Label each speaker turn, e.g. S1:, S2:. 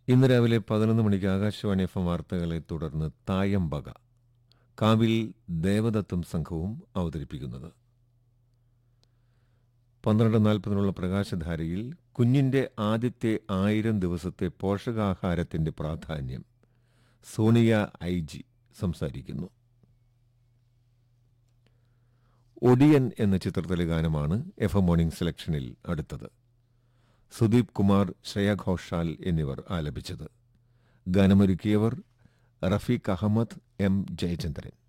S1: ഇന്ന് രാവിലെ പതിനൊന്ന് മണിക്ക് ആകാശവാണി എഫ് എം വാർത്തകളെ തുടർന്ന് തായമ്പക കാവിൽ ദേവദത്തും സംഘവും അവതരിപ്പിക്കുന്നത് പന്ത്രണ്ട് നാൽപ്പതിനുള്ള പ്രകാശധാരയിൽ കുഞ്ഞിന്റെ ആദ്യത്തെ ആയിരം ദിവസത്തെ പോഷകാഹാരത്തിന്റെ പ്രാധാന്യം സോണിയ ഐ ജി സംസാരിക്കുന്നു ഒടിയൻ എന്ന ചിത്രത്തിലെ ഗാനമാണ് എഫ് എം മോർണിംഗ് സെലക്ഷനിൽ അടുത്തത് സുദീപ് കുമാർ ശ്രേയ ഘോഷാൽ എന്നിവർ ആലപിച്ചത് ഗാനമൊരുക്കിയവർ റഫീഖ് അഹമ്മദ് എം ജയചന്ദ്രൻ